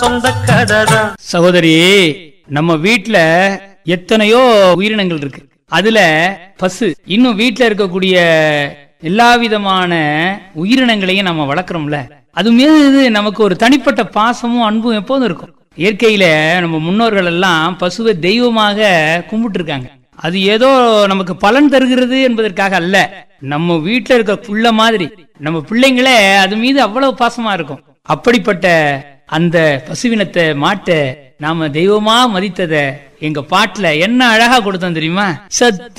சொந்த கதைதான் சகோதரி நம்ம வீட்ல எத்தனையோ உயிரினங்கள் இருக்கு அதுல பசு இன்னும் வீட்ல இருக்கக்கூடிய எல்லா விதமான உயிரினங்களையும் நம்ம வளர்க்குறோம்ல அது மீது நமக்கு ஒரு தனிப்பட்ட பாசமும் அன்பும் எப்போதும் இருக்கும் இயற்கையில நம்ம முன்னோர்கள் எல்லாம் பசுவை தெய்வமாக கும்பிட்டு இருக்காங்க அது ஏதோ நமக்கு பலன் தருகிறது என்பதற்காக அல்ல நம்ம வீட்ல இருக்க புள்ள மாதிரி நம்ம பிள்ளைங்களே அது மீது அவ்வளவு பாசமா இருக்கும் அப்படிப்பட்ட அந்த பசுவினத்தை மாட்ட நாம தெய்வமா மதித்தத எங்க பாட்டுல என்ன அழகா கொடுத்தோம் தெரியுமா சத்திய